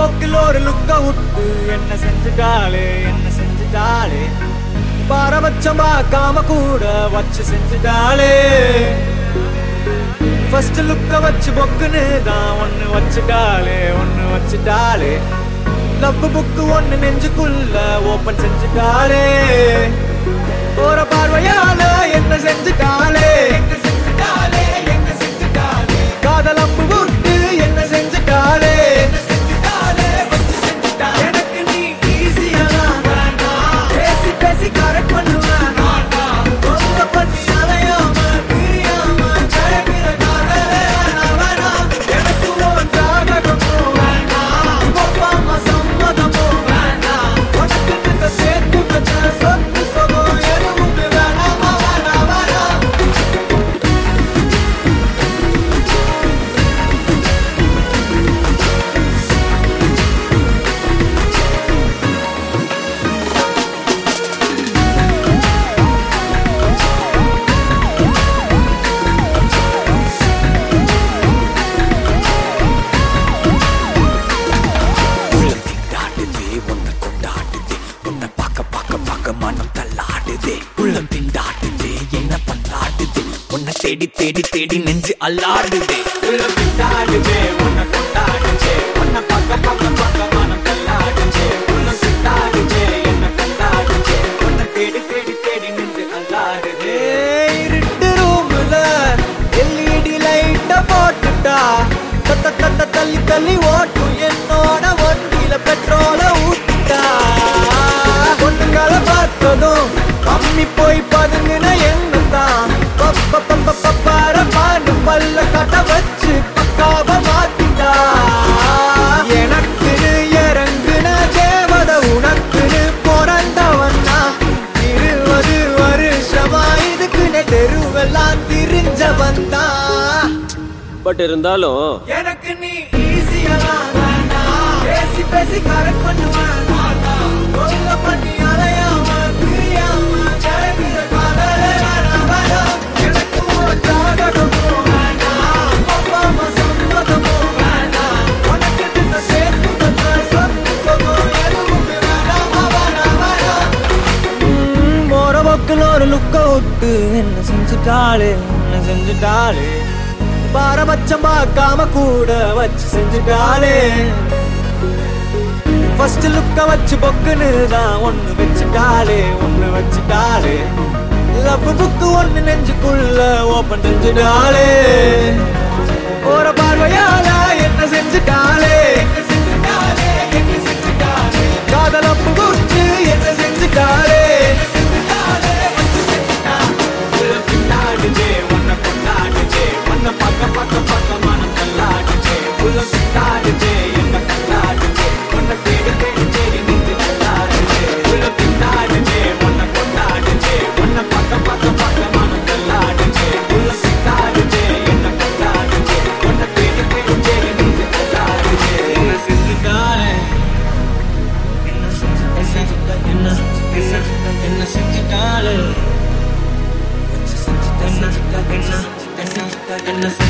போக்கில் ஒரு லுக்க விட்டு என்ன செஞ்சுட்டாளே என்ன செஞ்சுட்டாளே பாரபட்சம் பார்க்காம கூட வச்சு செஞ்சுட்டாளே ஃபர்ஸ்ட் லுக்க வச்சு பொக்குன்னு தான் ஒன்னு வச்சுட்டாளே ஒன்னு வச்சுட்டாளே லவ் புக்கு ஒன்னு நெஞ்சுக்குள்ள ஓபன் செஞ்சுட்டாளே போற பார்வையால என்ன செஞ்சுட்டாளே காதல் அம்பு விட்டு என்ன செஞ்சுட்டாளே எனக்கு நீ ஈஸியா பேசி பேசி கரெக்ட் பண்ணுவேன் தொல்லை பண்ணி அலையாம பிரியாம ஜெயகிற காதலே வேணாம் வேணாம் எனக்கு உன் ஜாதகமும் வேணாம் ஒப்பாம சம்மதமும் வேணாம் உனக்கு இந்த சேர்த்து வச்ச சொத்து சுகம் எதுவுமே வேணாமா வேணாம் வேணாம் உள்ளம் திண்டாடுதே உன்னை கொண்டாடுதே உன்னை பார்க்க பார்க்க பார்க்க மனம் தள்ளாடுதே உள்ளம் திண்டாடுதே என்ன பண்ணாடுதே உன்னை தேடி தேடி தேடி நெஞ்சு அல்லாடுதே உள்ளம் திண்டாடுதே, உன்னை கொண்டாடுதே, உன்னை பார்க்க பார்க்க பார்க்க மனம் தள்ளாடுதே. உள்ளம் திண்டாடுதே, என்னை கொண்டாடுதே, உன்னை தேடி தேடி தேடி நின்று அல்லாடுதே. இருட்டு roomல LED light அ போட்டுட்டா, தத்த தத்த தள்ளி தள்ளி ஓட்டும் என்னோட வண்டியில பெட்ரோல ஊத்திட்டா. பொண்ணுங்களை பார்த்ததும் அம்மி போய் பதுங்கின எண்ணத்தான் பப்ப பப்ப பப்பார பாண்டு பல்ல கட்ட வச்சு பக்காவ மாத்திட்டா எனக்குன்னு இறங்குன தேவத உனக்குன்னு பிறந்தவன்னா இருபது வருஷமா இதுக்குன்னு தெருவெல்லாம் திரிஞ்சவன் தான் பட் இருந்தாலும் எனக்கு நீ ஈஸியா பேசி பேசி கரெக்ட் பண்ணுவேன் கொல்ல பண்ணி அலையாம பிரியாம ஜெயகிற காதலே வேணாம் வேணாம் எனக்கு உன் ஜாதகமும் வேணாம் ஒப்பாம சம்மதமும் வேணாம் உனக்கு இந்த சேர்த்து வச்ச சொத்து சுகம் எதுவுமே வேணாமா வேணாம் வேணாம் போற பக்கில் ஒரு லுக்க விட்டு என்ன செஞ்சுட்டாளே என்ன செஞ்சுட்டாளே பாரபட்சம் பார்க்காம கூட வச்சு செஞ்சுட்டாளே ஃபர்ஸ்ட் லுக்க வச்சு பொக்குன்னு தான் ஒன்னு வச்சுட்டாளே ஒன்னு வச்சுட்டாளே லவ் புக்கு ஒன்னு நெஞ்சுக்குள்ள ஓபன் செஞ்சுட்டாளே போற பார்வையால என்ன செஞ்சுட்டாளே காதல் அப்பு குடிச்சு என்ன செஞ்சுட்டாளே உள்ளம் திண்டாடுதே, உன்னை கொண்டாடுதே, உன்னை பார்க்க பார்க்க பார்க்க மனம் தள்ளாடுதே. உள்ளம் திண்டாடுதே, என்னை கொண்டாடுதே, உன்னை தேடி தேடி தேடி நின்று தள்ளாடுதே. உள்ளம் திண்டாடுதே, உன்னை கொண்டாடுதே, உன்னை பார்க்க பார்க்க பார்க்க மனம் தள்ளாடுதே. உள்ளம் திண்டாடுதே, என்னை கொண்டாடுதே, உன்னை தேடி தேடி தேடி நின்று தள்ளாடுதே. என்ன செஞ்சுட்டாளே? என்ன செஞ்சு- என்ன செஞ்சுட்டா- என்ன- என்ன- என்ன செஞ்சுட்டாளே என்ன என்ன என்ன என்ன